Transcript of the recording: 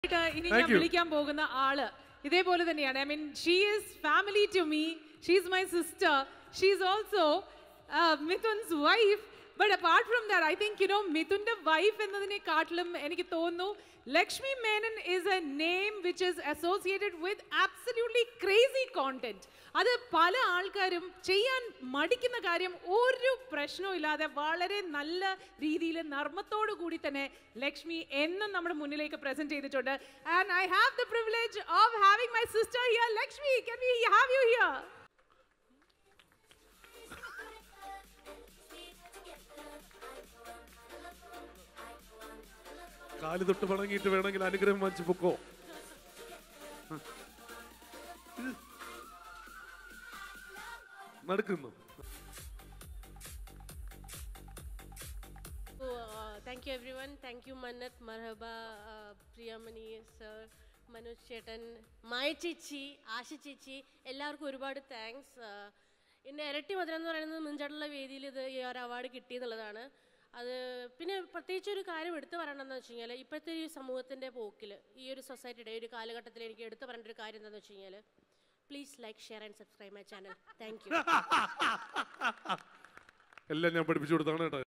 ആയിട്ട് ഇനി Thank ഞാൻ you. വിളിക്കാൻ പോകുന്ന ആള് ഇതേപോലെ തന്നെയാണ് I mean she is family to me she is my sister she is also Mithun's wife but apart from that I think you know മിഥുന്റെ വൈഫ് എന്നതിനെക്കാട്ടിലും എനിക്ക് തോന്നുന്നു Lakshmi Menon is a name which is associated with absolutely crazy content അത് പല ആൾക്കാരും ചെയ്യാൻ മടിക്കുന്ന കാര്യം ഒരു പ്രശ്നവും ഇല്ലാതെ വളരെ നല്ല രീതിയിൽ നർമ്മത്തോടു കൂടി തന്നെ ലക്ഷ്മി എന്നും നമ്മുടെ മുന്നിലേക്ക് പ്രസന്റ് ചെയ്തിട്ടുണ്ട് and I have the privilege of having my sister here Lakshmi can we have you here കാല് തൊട്ട് വണങ്ങിയിട്ട് വേണമെങ്കിൽ അനുഗ്രഹം വാങ്ങിച്ചു പൊക്കോ നടക്കുന്നു So, uh, thank you everyone. Thank you Manat, Marhaba, uh, Priyamani sir, Manoj ചേട്ടൻ മായ ചേച്ചി ആശ ചേച്ചി എല്ലാവർക്കും ഒരുപാട് താങ്ക്സ് എൻ്റെ ഇരട്ടി മധുരം എന്ന് പറയുന്നത് മുൻചാട്ടുള്ള വേദിയിൽ ഇത് ഈ ഒരു അവാർഡ് കിട്ടിയെന്നുള്ളതാണ് അത് പിന്നെ പ്രത്യേകിച്ച് ഒരു കാര്യം എടുത്തു പറയണമെന്ന് വെച്ച് കഴിഞ്ഞാൽ ഇപ്പോഴത്തെ ഈ സമൂഹത്തിൻ്റെ പോക്കിൽ ഈ ഒരു സൊസൈറ്റിയുടെ ഈ ഒരു കാലഘട്ടത്തിൽ എനിക്ക് എടുത്തു പറയേണ്ട ഒരു കാര്യം എന്താണെന്ന് വെച്ച് കഴിഞ്ഞാൽ please like share and subscribe my channel thank you എല്ലാം ഞാൻ പഠിപ്പിച്ചു കൊടുത്താണ് കേട്ടോ